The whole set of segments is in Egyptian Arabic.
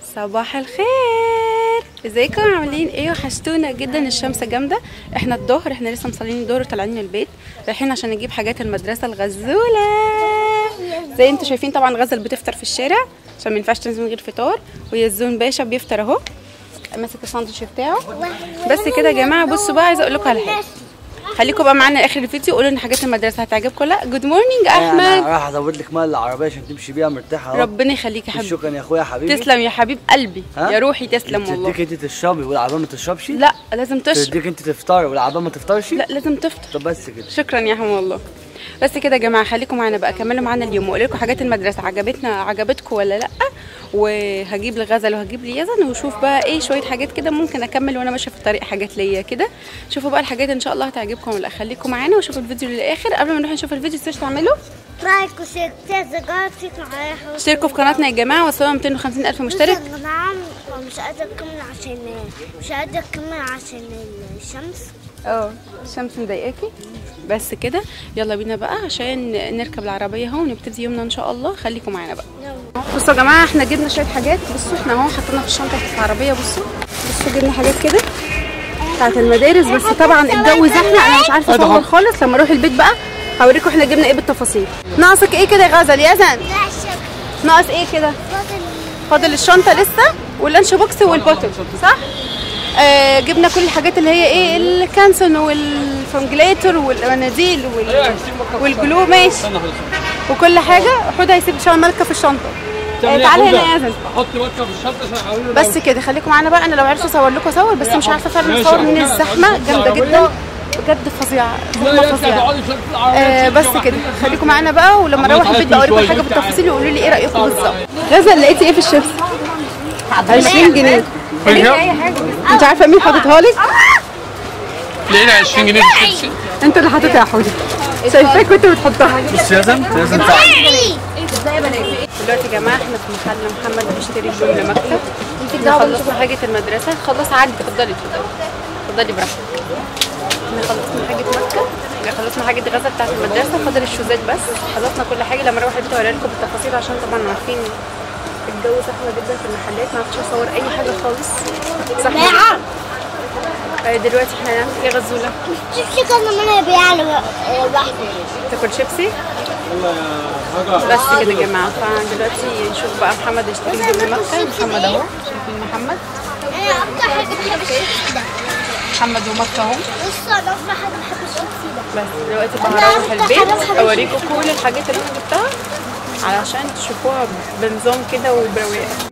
صباح الخير ازيكم عاملين ايه وحشتونا جدا الشمس جامده احنا الظهر احنا لسه مصلين الظهر وطالعين من البيت رايحين عشان نجيب حاجات المدرسه الغزوله زي انتوا شايفين طبعا غزل بتفطر في الشارع عشان ما ينفعش تنزل من غير فطار ويزون باشا بيفطر اهو ماسك الساندوتش بتاعه بس كده يا جماعه بصوا بقى عايزه اقول لكم على حاجه خليكم بقى معانا لاخر الفيديو قولوا ان حاجات المدرسه هتعجبكم لا جود مورنينج احمد انا راح ازود لك مال العربيه عشان تمشي بيها مرتاحه اهو ربنا يخليك يا حبيبي شكرا يا اخويا حبيبي تسلم يا حبيب قلبي ها؟ يا روحي تسلم والله تديك انت تشربي والعربيه ما تشربش لا لازم تشرب تديك انت تفطري والعربيه ما تفطرش لا لازم تفطر طب بس كده شكرا يا حمو والله بس كده يا جماعه خليكم معانا بقى كملوا معانا اليوم واقول لكم حاجات المدرسه عجبتنا عجبتكم ولا لا وهجيب لغزل وهجيب لي يزن وشوف بقى ايه شويه حاجات كده ممكن اكمل وانا ماشيه في الطريق حاجات ليا كده شوفوا بقى الحاجات ان شاء الله هتعجبكم ولا خليكم معانا وشوفوا الفيديو للاخر قبل ما نروح نشوف الفيديو تنسوش تعملوا لايك وشير تزقاتك معايا اشتركوا في قناتنا يا جماعه وصلنا 250 الف مشترك نعم مش قادرة أكمل عشان مش قادرة أكمل عشان الشمس اه الشمس مضايقاكي بس كده يلا بينا بقى عشان نركب العربيه اهو ونبتدي يومنا ان شاء الله خليكم معانا بقى بصوا يا جماعه احنا جبنا شويه حاجات بصوا احنا اهو حطينا في الشنطه في العربيه بصوا بصوا جبنا حاجات كده بتاعت المدارس بس طبعا الجو زحمه انا مش عارفه اصور خالص لما اروح البيت بقى هوريكم احنا جبنا ايه بالتفاصيل ناقصك ايه كده يا غزل يا زن لا الشمس ناقص ايه كده فاضل فاضل الشنطه لسه واللانش بوكس والبوتل صح آه جبنا كل الحاجات اللي هي ايه الكانسون والفنجليتر والمناديل وال... والجلو ماشي وكل حاجه حوده هيسيب شويه ملكه في الشنطه آه تعالى هنا يا زن احط مكه في الشنطه عشان اعمل بس كده خليكم معانا بقى انا لو عرفت اصور لكم اصور بس مش عارفه فعلا ماشي. اصور من الزحمه جامده جدا بجد فظيعه زحمه فظيعه آه بس كده خليكم معانا بقى ولما عمال اروح البيت بقى تعيط اوريكم شوية. حاجه بالتفاصيل وقولوا لي ايه رايكم بالظبط غزل لقيتي ايه في الشيبس 20 جنيه انت عارفه مين حاططها لك لقينا 20 جنيه في الشيبسي انت اللي حاططها يا حوده شايفاك كنت بتحطها بص يا زلمه لازم تعرف دلوقتي يا جماعه احنا في محل محمد بيشتري هدوم لمكتب احنا خلصنا حاجه المدرسه خلص عادي اتفضلي اتفضلي اتفضلي براحتك احنا خلصنا حاجه مكه خلصنا حاجه غزه بتاعت المدرسه فاضل الشوزات بس خلصنا كل حاجه لما اروح البيت اوريها لكم بالتفاصيل عشان طبعا عارفين الجو زحمه جدا في المحلات ما عرفتش اصور اي حاجه خالص زحمه جدا. آه، دلوقتي احنا هنعمل ايه يا غزوله شفتي كان من بيعلى واحدة تاكل شيبسي بس كده يا جماعه فدلوقتي نشوف بقى محمد يشتري هدوم لمكه محمد اهو شايفين محمد أنا أكتر حاجة بحب الشيبسي ده محمد ومكه اهو بص أنا أكتر حاجة بحب الشيبسي ده بس دلوقتي بقى هروح البيت اوريكم كل الحاجات اللي انا جبتها علشان تشوفوها بنظام كده وبرواقه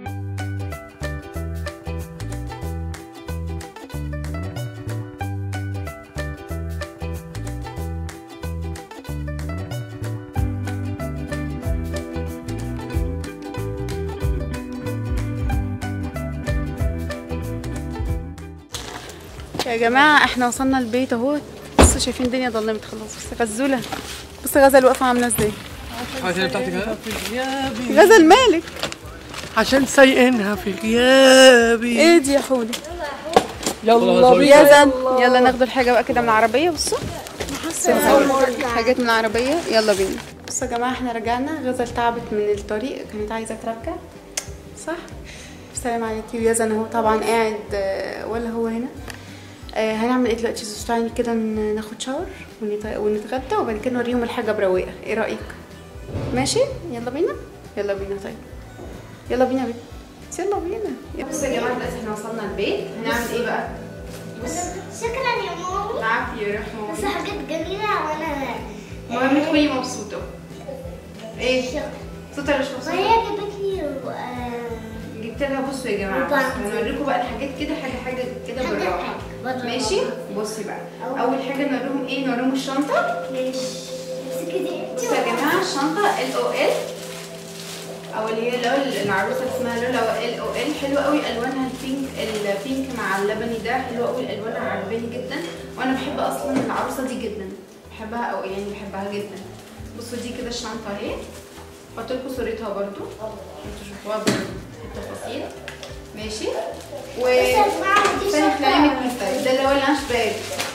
يا جماعة احنا وصلنا البيت اهو بصوا شايفين الدنيا ضلمت خلاص بص غزولة بص غزل واقفة عاملة ازاي الحاجات اللي بتاعتك اهي غزل مالك عشان سايقينها في غيابي ايه دي يا حولي يلا يا زن يلا ناخد الحاجة بقى كده من العربية بصوا حاجات من العربية يلا بينا بصوا يا جماعة احنا رجعنا غزل تعبت من الطريق كانت عايزة تركب صح السلام عليكم يا زن اهو طبعا قاعد آه، ولا هو هنا آه هنعمل ايه دلوقتي زوز تعالي كده ن- ناخد شاور ونت- ونتغدى وبعد كده نوريهم الحاجة برواقة ايه رأيك ماشي يلا بينا يلا بينا طيب يلا بينا بينا بس يلا بينا بصوا يا جماعة دلوقتي احنا وصلنا البيت هنعمل ايه بقى شكرا يا ماما العافية يا رحمة بس حاجات جميلة وأنا المهم تكوني مبسوطة ايه مبسوطة ولا مش مبسوطة؟ وهي جابت لي آه، جبت لها بصوا يا جماعة وبعد. بصوا، هنوريكم بقى الحاجات كده حاجة حاجة كده حاجة بالراحة حاجة، بالراحة. ماشي بصي بقى أول حاجة نوريهم ايه نوريهم الشنطة ماشي امسكي دي بصوا يا جماعة الشنطة ال او ال او اللي هي اللي هو العروسة اللي اسمها لولا ال او ال حلوة قوي الوانها البينك البينك مع اللبني ده حلوة قوي الالوان عجباني جدا وانا بحب اصلا العروسة دي جدا بحبها او يعني بحبها جدا بصوا دي كده الشنطة اهي احط لكم صورتها برضو انتوا شوفوها بالتفاصيل ماشي و جماعة دي ثاني شنطة. خلينا من ده اللي هو اللانش باج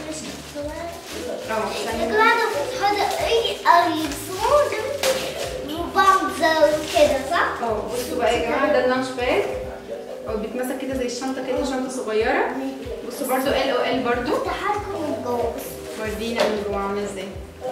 اه يا ثاني جماعة ده بتحط أي أو يرسموه ده وبعض كده صح؟ اه بصوا بقى يا جماعه ده اللانش باج او بيتمسك كده زي الشنطه كده شنطه صغيره بصوا برضو ال او ال برضو تحركوا من جوه ورينا من جوه عامله ازاي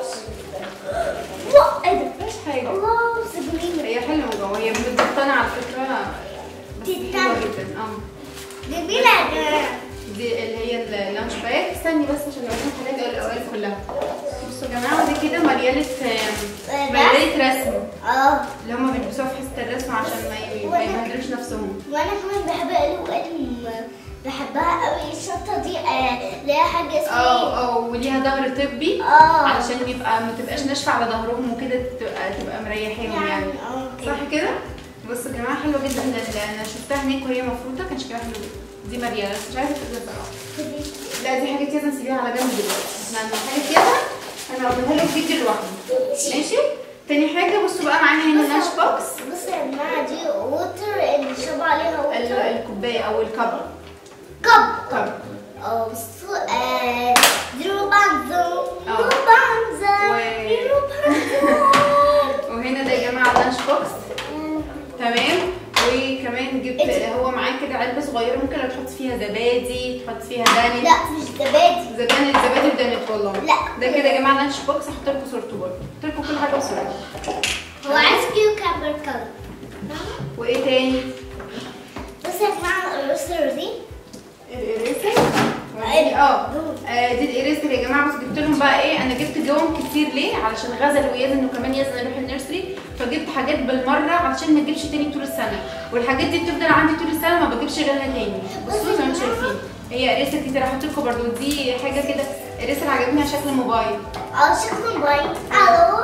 واو ايه ده مفيش حاجه الله سبريم هي حلوه من جوه هي متبطنه على فكره بس حلوه جدا اه جميلة يا جماعة دي اللي هي اللانش باك استني بس عشان اوريكم الحاجات ال او ال كلها بصوا يا جماعه دي كده مليانه آم، مليانه رسم اه اللي هما بيلبسوها في حصه الرسم عشان ما ي- ما يبهدلوش نفسهم وانا كمان بحب ال ام بحبها قوي الشنطة دي آه، ليها حاجة اسمها اه اه وليها ظهر طبي اه علشان يبقى ما تبقاش ناشفه على ظهرهم وكده تبقى تبقى مريحاهم يعني اه كده. صح كده بصوا يا جماعه حلوه جدا ال- انا شفتها هناك وهي مفروضه كان شكلها حلو جدا. دي مريانه بس مش عايزه تبقى بصراحه لا دي حاجه يزن سيبيها على جنب دلوقتي احنا عندنا حاجه يزن انا هقولها لك فيديو لوحده ماشي تاني حاجه بصوا بقى معانا هنا لانش بوكس بص يا جماعة دي ووتر اللي شرب عليها ال- ووتر الكوبايه او الكب كب كب اه بصوا آه، دي روبانزو اه. روبانزا و- دي روبانزا وهنا ده يا جماعه لانش بوكس تمام وكمان جبت هو معاه كده علبه صغيره ممكن لو تحط فيها زبادي تحط فيها دانت لا مش زبادي زبادي زبادي ودانت والله لا. ده كده يا جماعه لانش بوكس هحط لكم صورته برضه هحط لكم كل حاجه بصورتها هو عايز كيوكمبر كلر وايه تاني بص يا جماعة الروستر دي الاريسر اه آه، دي الاريسر يا جماعه بس جبت لهم بقى ايه انا جبت جوهم كتير ليه علشان غزل ويزن وكمان يزن يروح النيرسري فجبت حاجات بالمره علشان ما اجيبش تاني طول السنه والحاجات دي بتفضل عندي طول السنه ما بجيبش غيرها تاني بصوا زي ما انتم شايفين هي اريسر كتير هحط لكم برضو دي حاجه كده اريسر عجبني على شكل موبايل اه شكله موبايل الو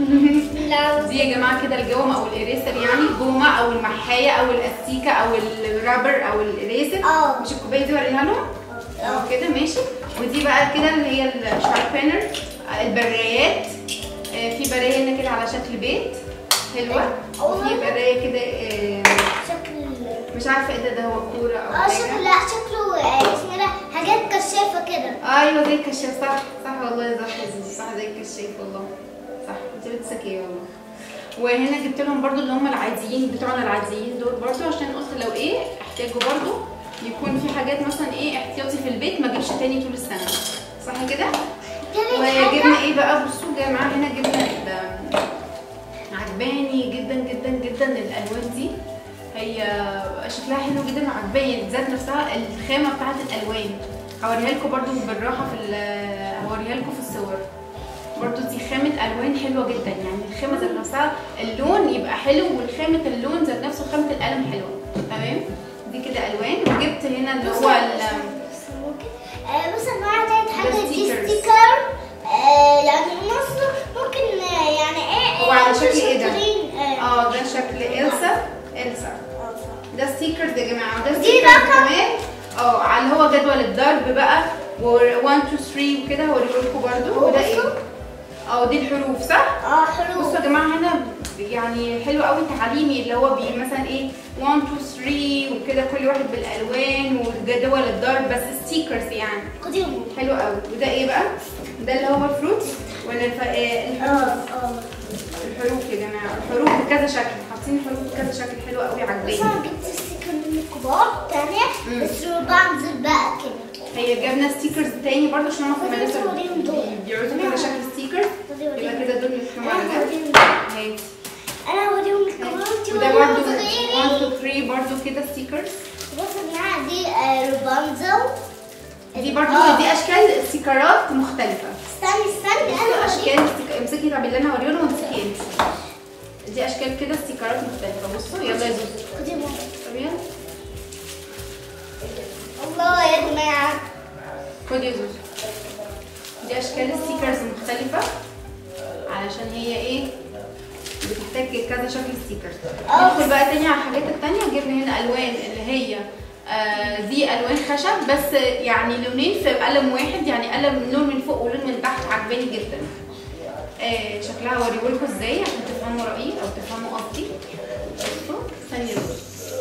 لا دي يا جماعه كده الجوم او الاريسر يعني الجومه او المحايه او الاستيكه او الرابر او الاريسر اه. مش الكوبايه دي وريها لهم اه كده ماشي ودي بقى كده اللي هي الشاربينر البرايات آه، في برايه هنا كده على شكل بيت حلوه وفي برايه كده آه، شكل مش عارفه ايه ده ده هو كوره او اه شكله حاجه لا شكله آه، اسمه ده حاجات كشافة كده ايوه زي الكشاف صح صح والله صح يا زيزي صح زي الكشاف والله صح انت بتسكي والله وهنا جبت لهم برضو اللي هم العاديين بتوعنا العاديين دول برضو عشان قلت لو ايه احتاجوا برضو يكون في حاجات مثلا ايه احتياطي في البيت ما اجيبش تاني طول السنه صح كده تالت وجبنا حاجة ايه بقى بصوا يا جماعه هنا جبنا ال- عجباني جدا جدا جدا الالوان دي هي شكلها حلو جدا وعجباني ذات نفسها الخامه بتاعت الالوان هوريها لكم برضو بالراحه في ال- هوريها لكم في الصور برضو دي خامة ألوان حلوة جدا يعني الخامة ذات نفسها اللون يبقى حلو والخامة اللون ذات نفسه خامة القلم حلوة تمام دي كده ألوان وجبت هنا اللي هو ال- آه، بص يا جماعة تالت حاجة ده دي stickers. ستيكر آه، يعني مصر ممكن آه، يعني ايه هو على آه، شكل ايه ده؟ شاطرين، آه، اه ده شكل إلسا إلسا آه، صح. ده ستيكرز يا جماعه وده دي ستيكرز رقم؟ كمان اه على اللي هو جدول الضرب بقى و 1 2 3 وكده هوريه لكم برده وده ايه اه دي الحروف صح اه حلو بصوا يا جماعه هنا يعني حلو قوي تعليمي اللي هو بي مثلا ايه 1 2 3 وكده كل واحد بالالوان وجدول الضرب بس ستيكرز يعني خديهم حلو قوي وده ايه بقى ده اللي هو الفروت ولا الف... آه، اه الحروف اه الحروف يا جماعه الحروف بكذا شكل حاطين الحروف بكذا شكل حلو قوي بس عجباني انا جبت ستيكر من الكبار تانية بس بنزل بقى كده هي جبنا ستيكرز تاني برضه عشان هم في خدي المدرسه وريهم دول. بيعرضوا كده شكل ستيكرز خدي يبقى وريهم. كده دول يفهموا انا على جنب هوريهم اهي انا هوريهم الكبار انتي وده وريهم برضه 1 صغيرين 2 3 برضه كده ستيكرز بص يا جماعة دي آه، رابنزل دي برضه آه. دي اشكال ستيكرات مختلفه استني استني انا هوريهم. اشكال ستيك- امسكي طب اللي انا هوريهم وامسكي انت دي اشكال كده ستيكرات مختلفه بصوا يلا يا زوزو خدي ماما. طب يلا الله يا جماعة خدي يا زوزو دي اشكال ستيكرز مختلفه علشان هي ايه بتحتاج كذا شكل ستيكرز آه. ندخل بقى تاني على الحاجات التانية جبنا هنا الوان اللي هي آه دي الوان خشب بس يعني لونين في قلم واحد يعني قلم لون من فوق ولون من تحت عجباني جدا آه شكلها هوريهولكوا ازاي عشان تفهموا رايي او تفهموا قصدي بصوا ثانيه بس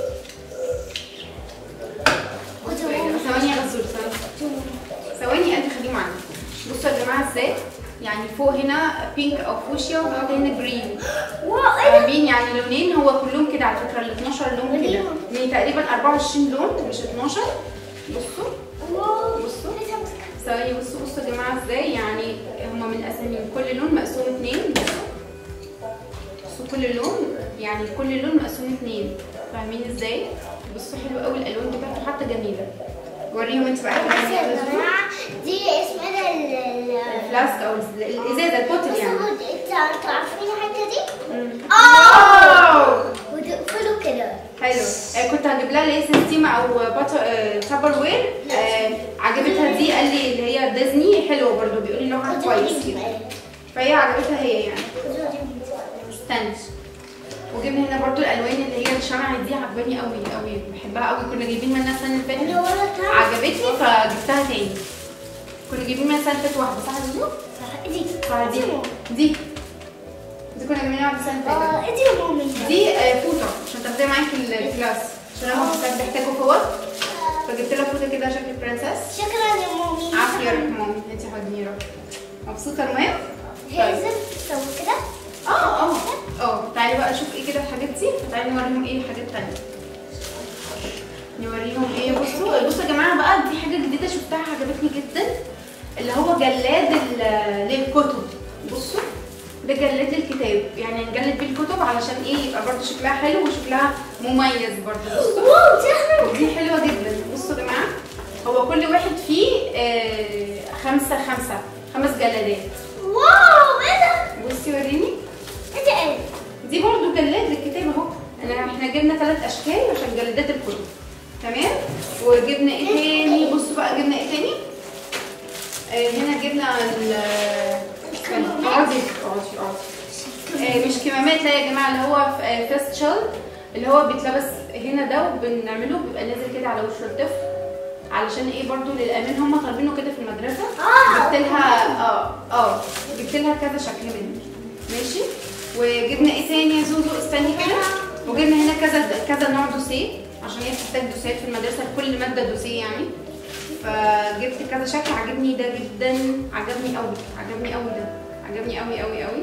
بصوا يا جماعة، ثواني يا غزول ثواني ثواني انت خليهم عندي بصوا يا جماعه ازاي يعني فوق هنا بينك او فوشيا وبعد هنا جرين واو ايه ده؟ فاهمين يعني لونين هو كلهم كده على فكره ال 12 لون كده وليهم. من يعني تقريبا 24 لون مش 12 بصوا بصوا ثواني بصوا بصوا يا جماعه ازاي يعني هما من اساميهم كل لون مقسوم اتنين بصوا بصوا كل لون يعني كل لون مقسوم اتنين فاهمين ازاي بصوا حلو قوي الالوان بتاعته حتى جميله وريهم انت بقى كمان يا يا بصوا. جماعة دي اسمها ال ال- الفلاسك او الازازه البوتل يعني بصوا دي- انتوا انتوا عارفين الحتة دي؟ واو وتقفلوا كده حلو آه كنت هجيب لها اللي هي سيستيما او باتر آه تابر وير آه عجبتها دي قال لي اللي هي ديزني حلوه برضو بيقول لي نوعها كويس كده فهي عجبتها هي يعني استنى وجبنا هنا برضو الالوان اللي هي الشمع دي عجباني قوي قوي بحبها قوي كنا جايبين منها السنه اللي اللي فاتت ورا بتاع عجبتني فجبتها تاني كنا جايبين منها السنه اللي فاتت واحده صح يا زوزو؟ دي فدي دي دي كنا جايبينها واحده السنه اللي فاتت اه انتي ومامي دي آه، فوطه عشان تاخديها معاكي ال- الكلاس عشان انا كنت بحتاجه فوط فجبت لها فوطه كده شكل برنسس شكرا يا مامي عافيه يا روح مامي انت حضني مبسوطه المهم لازم تسوي كده اه اه اه تعالي بقى اشوف ايه كده الحاجات دي فتعالي نوريهم ايه حاجات تانية نوريهم ايه بصوا بصوا يا جماعه بقى دي حاجه جديده شفتها عجبتني جدا اللي هو جلاد ال- للكتب بصوا ده جلاد للكتاب يعني نجلد بيه الكتب علشان ايه يبقى برضه شكلها حلو وشكلها مميز برضه بصوا واو دي احنا دي حلوه جدا بصوا يا جماعه هو كل واحد فيه آه خمسه خمسه خمس جلادات واو ايه ده؟ بصي وريني انت ايه؟ دي برضو جلاد للكتاب اهو انا احنا جبنا ثلاث اشكال عشان جلادات الكتب تمام وجبنا ايه تاني بصوا بقى جبنا ايه تاني آه هنا جبنا ال استنى، اقعدي اقعدي اقعدي آه مش كمامات لا يا جماعه اللي هو فيست شال اللي هو بيتلبس هنا ده وبنعمله بيبقى نازل كده على وش الطفل علشان ايه برضو للامان هم طالبينه كده في المدرسه آه. جبت لها اه اه جبت لها كذا شكل منه ماشي وجبنا ايه تاني يا زوزو استني كده وجبنا هنا كذا كذا نوع دوسيه عشان هي بتحتاج دوسيات في المدرسه لكل ماده دوسيه يعني فجبت كذا شكل عجبني ده جدا عجبني قوي عجبني قوي ده عجبني قوي قوي قوي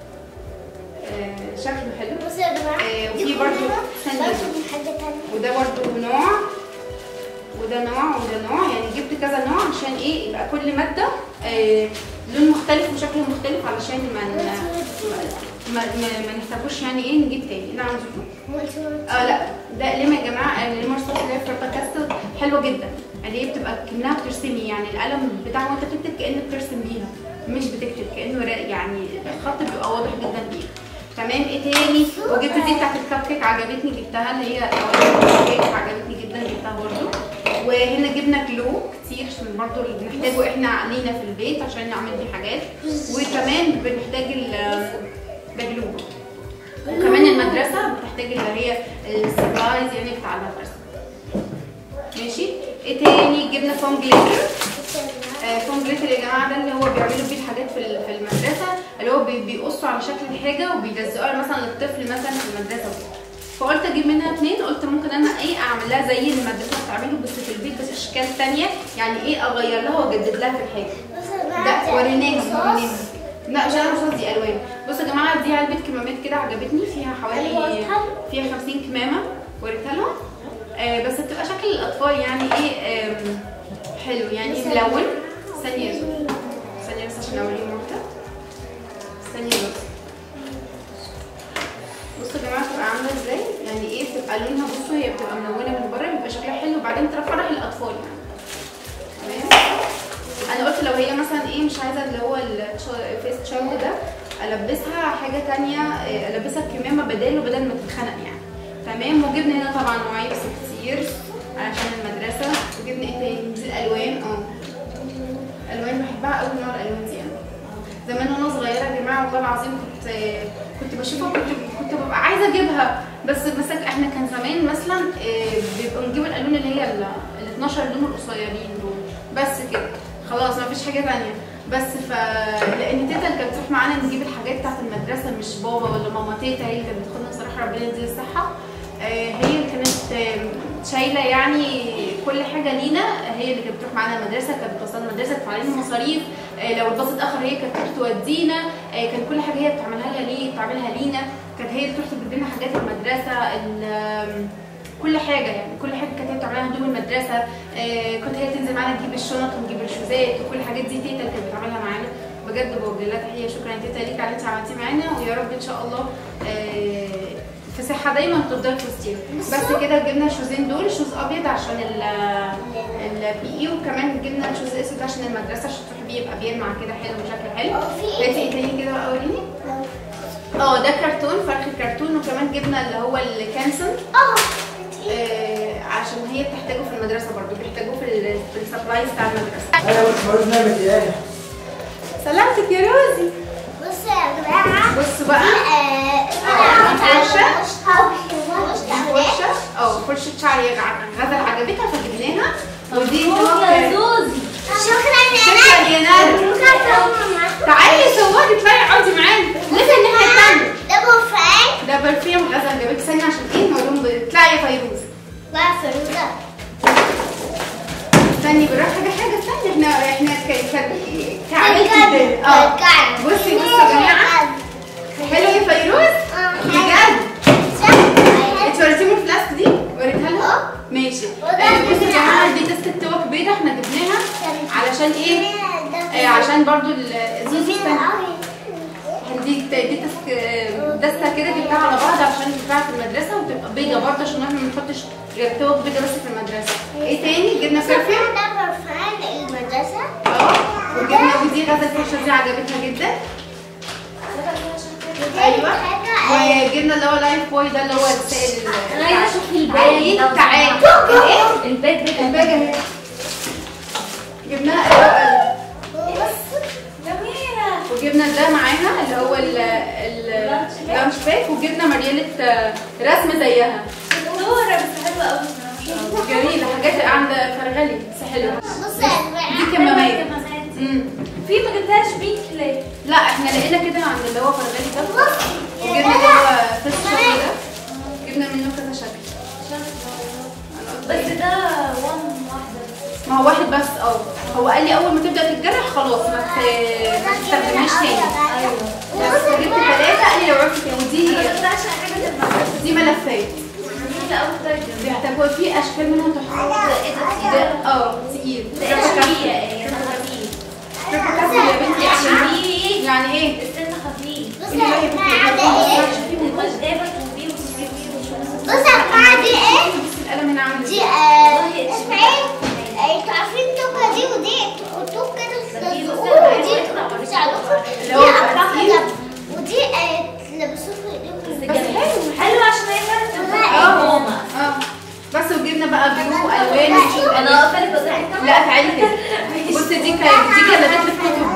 آه شكله حلو بصوا يا جماعة آه، دي وفي برضو- كلها استني. برضو من حاجة تانية وده برضو نوع وده نوع وده نوع يعني جبت كذا نوع عشان ايه يبقى كل ماده آه لون مختلف وشكل مختلف علشان ما ن- ما, ما, ما نحتاجوش يعني ايه نجيب تاني نعم زوزو اه لا ده قلم يا جماعه القلم الرصاص اللي هي فرطه كاستل حلوه جدا اللي هي بتبقى كانها بترسمي يعني القلم بتاعه وانت بتكتب كانك بترسم بيها مش بتكتب كانه را- يعني الخط بيبقى واضح جدا بيها تمام ايه تاني وجبت دي بتاعت الكب كيك عجبتني جبتها اللي هي الكب كيك عجبتني جدا جبتها برضو وهنا جبنا كلو كتير عشان برضو اللي بنحتاجه احنا علينا في البيت عشان نعمل بيه حاجات وكمان بنحتاج ال- ده جلو وكمان المدرسة بتحتاج اللي هي السبلايز يعني بتاع المدرسة ماشي ايه تاني جبنا فوم جليتر آه فوم جليتر يا جماعة ده اللي هو بيعملوا بيه الحاجات في ال- في المدرسة اللي هو بي- بيقصوا على شكل الحاجة وبيلزقوها مثلا للطفل مثلا في المدرسة وكده فقلت اجيب منها اتنين قلت ممكن انا ايه اعمل لها زي المدرسة بتعمله بس في البيت بس اشكال تانية يعني ايه اغير لها واجدد لها في الحاجة بصوا يا جماعة ده دي وريناها رصاص. وريناها لا مش انا رصاص دي الوان بصوا يا جماعه دي علبه كمامات كده عجبتني فيها حوالي أيوة. فيها 50 كمامه وريتها لهم آه بس بتبقى شكل الاطفال يعني ايه آم، حلو يعني ملون ثانيه يا زوزو. ثانيه بس عشان اوريهم واحده ثانيه بس بصوا يا جماعه بتبقى عامله ازاي يعني ايه بتبقى لونها بصوا هي بتبقى ملونه من بره بيبقى شكلها حلو وبعدين تفرح الاطفال يعني تمام انا قلت لو هي مثلا ايه مش عايزه اللي هو الفيس تشارم ده البسها حاجه تانية إيه، البسها كمامه بداله بدل ما تتخنق يعني تمام وجبنا هنا طبعا نوعيه بس كتير عشان المدرسه وجبنا ايه تاني دي الالوان اه الالوان بحبها قوي نوع الالوان دي انا زمان وانا صغيره يا جماعه والله العظيم كنت كنت بشوفها كنت كنت ببقى عايزه اجيبها بس مثلا احنا كان زمان مثلا آه، بيبقوا نجيب الالوان اللي هي ال ال 12 لون القصيرين دول بس كده خلاص ما فيش حاجه تانية بس ف لان تيتا اللي كانت بتروح معانا نجيب الحاجات بتاعت المدرسه مش بابا ولا ماما تيتا هي اللي كانت بتاخدنا صراحه ربنا يديها الصحه آه، هي اللي كانت آه، شايله يعني كل حاجه لينا هي اللي كانت بتروح معانا المدرسه كانت بتوصلنا المدرسه تدفع علينا مصاريف آه، لو الباص اتاخر هي كانت تروح تودينا آه، كان كل حاجه هي بتعملها لها ليه بتعملها لينا كانت هي اللي تروح تجيب لنا حاجات المدرسه ال- آم، كل حاجه يعني كل حاجه كانت هي بتعملها هدوم المدرسه آه كنت هي تنزل معانا تجيب الشنط ونجيب الشوزات وكل الحاجات دي تيتا اللي كانت بتعملها معانا بجد بوجه لها تحيه شكرا يا تيتا ليك على اللي انت عملتيه معانا ويا رب ان شاء الله آه في صحه دايما وتفضلي في وسطينا بس كده جبنا الشوزين دول شوز ابيض عشان ال البي اي وكمان جبنا شوز اسود عشان المدرسه عشان تروحي بيه يبقى بيلمع كده حلو وشكله حلو هاتي ايه تاني كده بقى وريني اه ده كرتون فرخ كرتون وكمان جبنا اللي هو الكانسون آه عشان هي بتحتاجه في المدرسه برضو بيحتاجوه في ال- في السبلايز بتاع المدرسه انا قلت مريض نعمل ايه سلامتك يا روزي بصوا يا جماعة بصوا بقى فرشه اه فرشه شعر هي غزل عجبتها فجبناها ودي توك- شكرا يا شكرا يا ندى تعالي صوري اطلعي اقعدي معانا لسه الناحيه الثانيه ده برفان ده برفيوم غزل جابت ثانيه عشان ايه نقول لهم اطلعي يا فيروز بقى فروزة استني بالراحه حاجه حاجه استني احنا احنا ك- ك- كعبت كعب. الدنيا. اه كعب. بصي بصوا يا جماعه حلو يا فيروز بجد انت وريتيهم الفلاسك دي وريتها لها ماشي آه، بصوا يا جماعه دي دستة توك بيضه احنا جبناها علشان ايه آه، عشان برضو الزوز استني دي دي تسك دستة كده جبتها على بعض عشان تنفع في المدرسة وتبقى بيضة برضه عشان احنا ما نحطش غير توك بيضة بس في المدرسة. ايه تاني؟ جبنا برفيوم ده برفان المدرسة اه وجبنا ودي غزل الفرشة دي عجبتها جدا ايوه وجبنا اللي هو لايف بوي ده اللي هو السائل ال- انا عايزه اشوف تعالي الباج لو تعالي سمحت. ايه؟ الباج بتاع الباجة اهي جبناها ايوه جميله وجبنا ده معاها اللي هو ال- ال- اللانش باك وجبنا مريالة آه، رسم زيها دكتوره بس حلوه قوي بصراحه جميلة حاجات عند فرغلي بس حلوة بص يا جماعة دي كمامات كمامات. امم في ما جبتهاش بيك ليه؟ لا احنا لقينا كده عند اللي هو فرغلي ده وجبنا اللي هو في الشكل ده جبنا منه كذا شكل بس ده وان واحده بس. ما هو واحد بس اه هو قال لي اول ما تبدا تتجرح خلاص ما ت- ما تستخدمهاش تاني بس جبت ثلاثة قال لي لو عرفت تاني ودي ما جبتهاش حاجه المدرسه دي ملفات جميله قوي طيب بيحتاجوا في اشكال منها تحفة ايه ده ده تقيل اه تقيل ده ايه خفيف ايه ده خفيف فاكرة كاسة يا بنتي عشان خفيف يعني ايه؟ السن خفيف بص يا جماعة ده ايه مش جايبه كبير وكبير وشويه بص يا جماعة دي ايه بس القلم هنا عامل دي ازاي؟ آه، اسمها ايه؟ آه، انتوا عارفين التوكة دي ودي تحطوه كده تلزقوه ودي تحطوه في شعركم اللي دي هو أربعة تقيل. كده ودي آه، تلبسوه في ايديكم بس حلو حلو عشان هي فعلا تبقى اه ماما اه بس وجبنا بقى بلو الوان وشوف انا ألوان. واقفه لك قدامك لا تعالي كده بصي دي كانت دي جلادات الكتب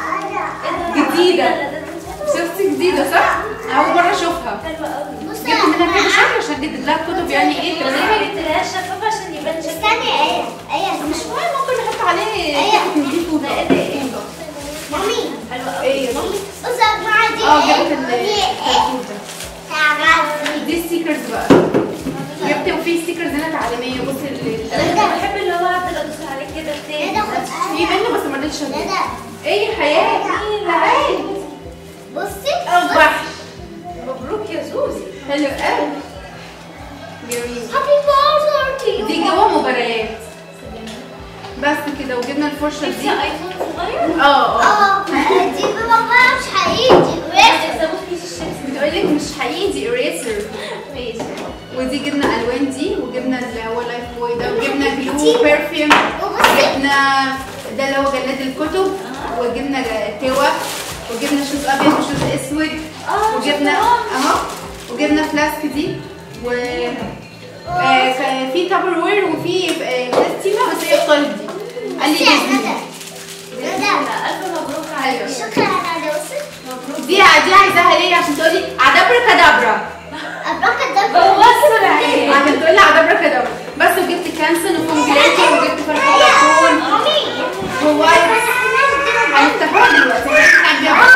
جديدة شفتي جديدة صح؟ أول مرة أشوفها حلوه قوي بص جبت يا منها كذا جماعة شكل عشان جدد لها كتب يعني ايه بس انا ما تبقى جبتلهاش شفافه عشان يبان شكل استني ايه ايه مش مهم ممكن نحط عليه أيوة. كتب من دي فوطة ده ايه ده ايه مامي حلوه قوي ايه يا مامي؟ بص يا جماعة دي اه ايه جبت ال- ودي ايه الكتكوتة تعرفي دي ستيكرز بقى جبت وفي ستيكرز هنا تعليمية بصي ال- انا ال- كنت بحب اللي هو افضل ادوس عليك كده ايه تاني ده خد في منه بس ما رضيتش ده اجيبه ده ايه يا حياة تعالي بصي اصبح مبروك يا زوزي حلو قوي جميل هابي بيرثدي تو دي جوه مباريات بس كده وجبنا الفرشة في دي ايفون صغير اه اه اه دي بابا مش حقيقي دي بس يسووا كيس الشيبس بتقولك مش حقيقي دي اريسر ماشي ودي جبنا الوان دي وجبنا اللي هو لايف بوي ده وجبنا جلو بيرفيوم وبصي جبنا ده اللي هو جلاد الكتب وجبنا توا وجبنا شوز ابيض وشوز اسود اه وجبنا اهو وجبنا فلاسك دي و آه، كان في تابر وير وفي آه، فلسطينة بس هي اختارت دي قال لي بصي يا دي. ندى ندى الف مبروك ايوه عليك شكرا يا ندى بصي دي دي عايزاها ليه عشان تقولي عدبرا كدابرا ابراك ده بوظت عليك عشان تقولي عدبرا كدابرا بس وجبت كانسون وفونجليتر وجبت فرخة كرتون مامي ووايت هنفتحوها دلوقتي هنفتح بيها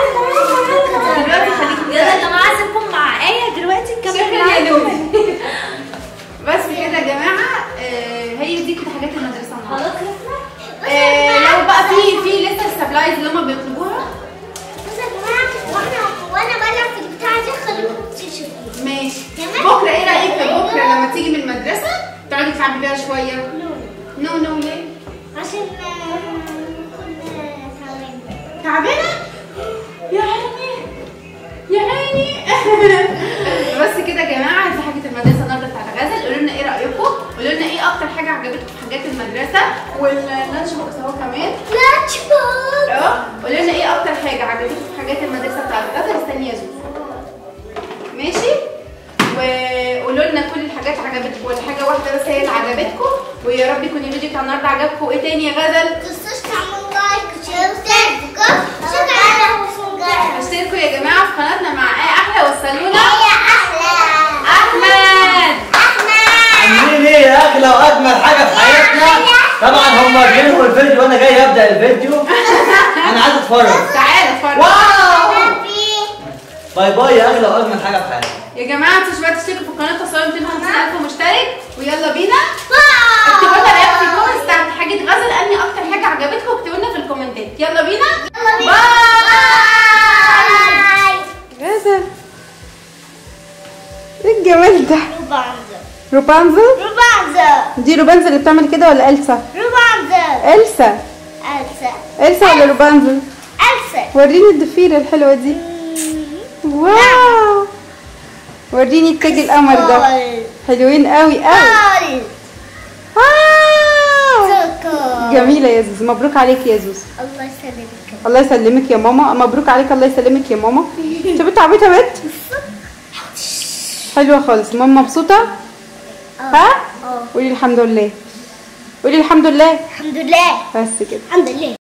دلوقتي خليكي يلا يا جماعه سيبكم مع ايه دلوقتي شكرا نكمل يا معاكم لولي بس كده يا جماعه آه، هي دي كده حاجات المدرسه النهارده خلاص خلصنا آه، لو بقى في في لسه السبلايز اللي هم بيطلبوها بصي يا جماعه وانا وانا بلعب في البتاعه دي خليكم تشوفوا ماشي تمام. بكره ايه رايك بكره فاكره لما تيجي من المدرسه تقعدي تلعبي بيها شويه نو نو ليه عشان كنا تعبانين تعبانه يا عيني يا عيني بس كده يا جماعه دي حاجه المدرسه النهارده بتاعت غزل قولوا لنا ايه رايكم قولوا لنا ايه اكتر حاجه عجبتكم في حاجات المدرسه واللانش بوكس اهو كمان لانش بوكس اه قولوا لنا ايه اكتر حاجه عجبتكم في حاجات المدرسه بتاعت غزل استني يا زوزو ماشي وقولوا لنا كل الحاجات عجبتكم ولا حاجه واحده بس هي اللي عجبتكم ويا رب يكون الفيديو بتاع النهارده عجبكم وايه تاني يا غزل تنسوش تعملوا لايك وشير وسبسكرايب شكرا وسنجرة اشتركوا يا جماعه في قناتنا مع ايه احلى وصلونا يا أحلى احمد عاملين ايه اغلى واجمل حاجه في حياتنا طبعا هم بينهوا الفيديو وانا جاي ابدا الفيديو انا عايز اتفرج تعالى اتفرج واو بي باي باي يا اغلى واجمل حاجه في حياتنا يا جماعه انتوا بقى تشتركوا في القناه توصلوا 250000 مشترك ويلا بينا باي اكتبوا لنا رايكم في الكومنتس بتاعت حاجه غزل انهي اكتر حاجه عجبتكم واكتبوا لنا في الكومنتات يلا بينا يلا بينا. باي باي غزل ايه الجمال ده روبانزل روبانزل روبانزل دي روبانزل اللي بتعمل كده ولا السا روبانزل السا ألسا السا ولا روبانزل ألسا وريني الضفيره الحلوه دي واو وريني التاج القمر ده حلوين قوي قوي واو سكر جميله يا زوز مبروك عليك يا زوز الله يسلمك الله يسلمك يا ماما مبروك عليك الله يسلمك يا ماما انت بنت عبيطه يا بنت حلوه خالص ماما مبسوطه ها اه قولي الحمد لله قولي الحمد لله الحمد لله بس كده الحمد لله